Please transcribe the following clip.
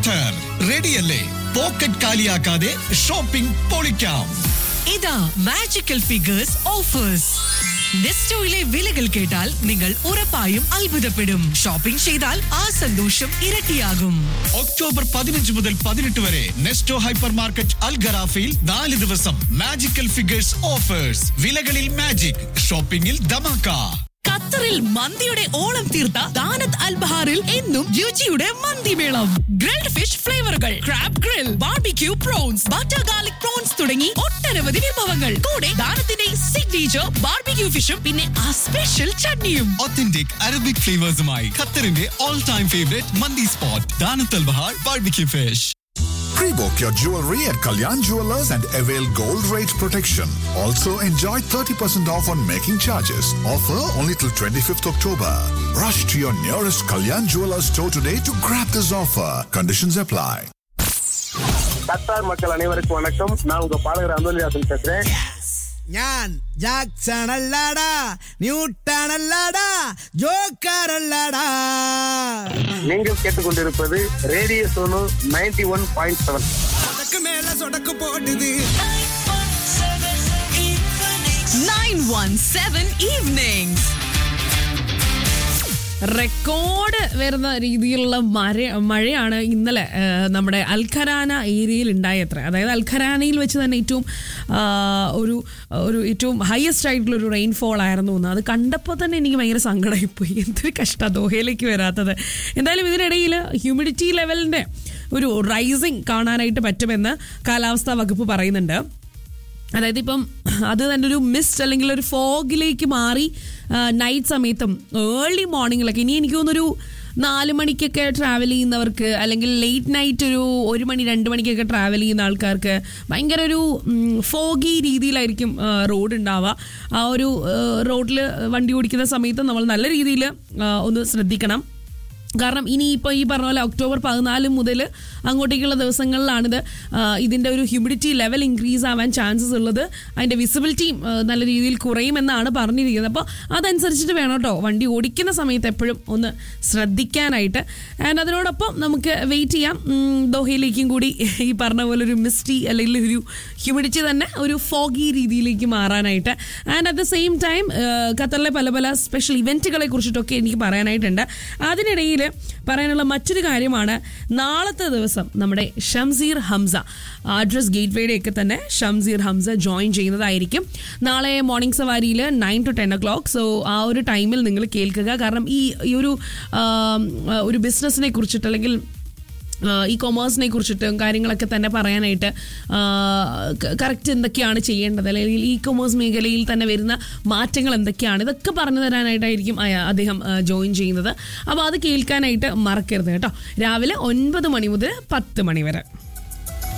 Qatar റെഡിയല്ലേ pocket കാലിയാക്കാതെ shopping പൊളിക്കാം ഇതാ മാജിക്കൽ ഫിഗേഴ്സ് ഓഫേഴ്സ് നെസ്റ്റോയിലെ വിലകൾ കേട്ടാൽ നിങ്ങൾ ഉറപ്പായും അത്ഭുതപ്പെടും ഷോപ്പിംഗ് ചെയ്താൽ ആ സന്തോഷം ഇരട്ടിയാകും ഒക്ടോബർ പതിനഞ്ച് മുതൽ പതിനെട്ട് വരെ നെസ്റ്റോ ഹൈപ്പർ മാർക്കറ്റ് അൽഗറാഫയിൽ നാല് ദിവസം മാജിക്കൽ ഫിഗേഴ്സ് ഓഫേഴ്സ് വിലകളിൽ മാജിക് ഷോപ്പിംഗിൽ ധമാക്ക ഖത്തറിൽ മന്തിയുടെ ഓളം തീർത്ത ദാനത്ത് അൽബഹാറിൽ എന്നും രുചിയുടെ മന്തിമേളം ഗ്രിൽഡ് ഫിഷ് ഫ്ലേവറുകൾ crab grill barbecue prawns butter garlic prawns തുടങ്ങി ഒട്ടനവധി വിഭവങ്ങൾ കൂടെ ദാനത്തിന്റെ സിഗ്നേച്ചർ ബാർബിക്യൂ ഫിഷും പിന്നെ ആ സ്പെഷ്യൽ ചട്നിയും ഒത്തന്റിക് അറബിക് ഫ്ലേവേഴ്സുമായി ഖത്തറിന്റെ ഓൾ ടൈം ഫേവറേറ്റ് മന്തി spot Danat al Bahar barbecue fish Pre-book your jewelry at Kalyan Jewelers and avail gold rate protection. Also enjoy 30% off on making charges. Offer only till 25th October. Rush to your nearest Kalyan Jewelers store today to grab this offer. Conditions apply. Qatar மக்கள் அனைவருக்கும் வணக்கம் நான் உங்க பாடகர் அந்தோலிதாசன் பேசுறேன் ഞാൻ Jackson അല്ലാടാ Newton അല്ലാടാ ജോക്കർ അല്ലാടാ நீங்கள் கேட்டுக்கொண்டிருப்பது radio Sonu ninety one point seven சொடக்கு மேல சொடக்கு போடுது 917 evenings. റെക്കോർഡ് വരുന്ന രീതിയിലുള്ള മഴ മഴയാണ് ഇന്നലെ ആ, നമ്മുടെ അൽഖരാന ഏരിയയിൽ ഉണ്ടായത്ര അതായത് അൽഖരാനയിൽ വെച്ച് തന്നെ ഏറ്റവും ആ, ഒരു ഒരു ഏറ്റവും ഹയസ്റ്റ് ആയിട്ടുള്ള ഒരു റെയിൻഫോൾ ആയിരുന്നു എന്ന് അത് കണ്ടപ്പോൾ തന്നെ എനിക്ക് ഭയങ്കര സങ്കടമായിപ്പോയി എന്തൊരു കഷ്ട ദോഹയിലേക്ക് വരാത്തത് എന്തായാലും ഇതിനിടയിൽ ഹ്യൂമിഡിറ്റി ലെവലിൻ്റെ ഒരു റൈസിങ് കാണാനായിട്ട് പറ്റുമെന്ന് കാലാവസ്ഥാ വകുപ്പ് പറയുന്നുണ്ട് അതായത് ഇപ്പം അത് തന്നെ ഒരു മിസ്റ്റ് അല്ലെങ്കിൽ ഒരു ഫോഗിലേക്ക് മാറി നൈറ്റ് സമയത്തും ഏർലി മോർണിംഗിലൊക്കെ ഇനി എനിക്ക് തോന്നുന്നൊരു നാല് മണിക്കൊക്കെ ട്രാവൽ ചെയ്യുന്നവർക്ക് അല്ലെങ്കിൽ ലേറ്റ് നൈറ്റ് ഒരു ഒരു മണി രണ്ട് മണിക്കൊക്കെ ട്രാവൽ ചെയ്യുന്ന ആൾക്കാർക്ക് ഭയങ്കര ഒരു ഫോഗി രീതിയിലായിരിക്കും റോഡ് ഉണ്ടാവുക ആ ഒരു റോഡിൽ വണ്ടി ഓടിക്കുന്ന സമയത്ത് നമ്മൾ നല്ല രീതിയിൽ ഒന്ന് ശ്രദ്ധിക്കണം കാരണം ഇനി ഇപ്പോൾ ഈ പറഞ്ഞ പോലെ ഒക്ടോബർ പതിനാല് മുതൽ അങ്ങോട്ടേക്കുള്ള ദിവസങ്ങളിലാണിത് ആ, ഇതിൻ്റെ ഒരു ഹ്യൂമിഡിറ്റി ലെവൽ ഇൻക്രീസ് ആവാൻ ചാൻസസ് ഉള്ളത് അതിൻ്റെ വിസിബിലിറ്റിയും ആ, നല്ല രീതിയിൽ കുറയുമെന്നാണ് പറഞ്ഞിരിക്കുന്നത് അപ്പോൾ അതനുസരിച്ചിട്ട് വേണം കേട്ടോ വണ്ടി ഓടിക്കുന്ന സമയത്ത് എപ്പോഴും ഒന്ന് ശ്രദ്ധിക്കാനായിട്ട് ആൻഡ് അതിനോടൊപ്പം നമുക്ക് വെയിറ്റ് ചെയ്യാം ഉം, ദോഹയിലേക്കും കൂടി ഈ പറഞ്ഞ പോലെ ഒരു മിസ്റ്റി അല്ലെങ്കിൽ ഒരു ഹ്യൂമിഡിറ്റി തന്നെ ഒരു ഫോഗി രീതിയിലേക്ക് മാറാനായിട്ട് and at the same time ഖത്തറിലെ പല പല സ്പെഷ്യൽ ഇവൻറ്റുകളെ കുറിച്ചിട്ടൊക്കെ എനിക്ക് പറയാനായിട്ടുണ്ട് അതിനിടയിൽ പറയാനുള്ള മറ്റൊരു കാര്യമാണ് നാളത്തെ ദിവസം നമ്മുടെ ഷംസീർ ഹംസ അഡ്രസ് ഗേറ്റ്വേയുടെ ഒക്കെ തന്നെ ഷംസീർ ഹംസ ജോയിൻ ചെയ്യുന്നതായിരിക്കും നാളെ മോർണിംഗ് സവാരിയിൽ nine to ten o'clock so ആ ഒരു ടൈമിൽ നിങ്ങൾ കേൾക്കുക കാരണം ഈ ഈ ഒരു ആം, ഒരു ബിസിനസ്സിനെ കുറിച്ചിട്ട് അല്ലെങ്കിൽ ഈ കൊമേഴ്സിനെ കുറിച്ചിട്ടും കാര്യങ്ങളൊക്കെ തന്നെ പറയാനായിട്ട് കറക്റ്റ് എന്തൊക്കെയാണ് ചെയ്യേണ്ടത് അല്ലെങ്കിൽ ഈ കൊമേഴ്സ് മേഖലയിൽ തന്നെ വരുന്ന മാറ്റങ്ങൾ എന്തൊക്കെയാണ് ഇതൊക്കെ പറഞ്ഞു തരാനായിട്ടായിരിക്കും അയ- അദ്ദേഹം ജോയിൻ ചെയ്യുന്നത് അപ്പോൾ അത് കേൾക്കാനായിട്ട് മറക്കരുത് കേട്ടോ രാവിലെ ഒൻപത് മണി മുതൽ പത്ത് മണി വരെ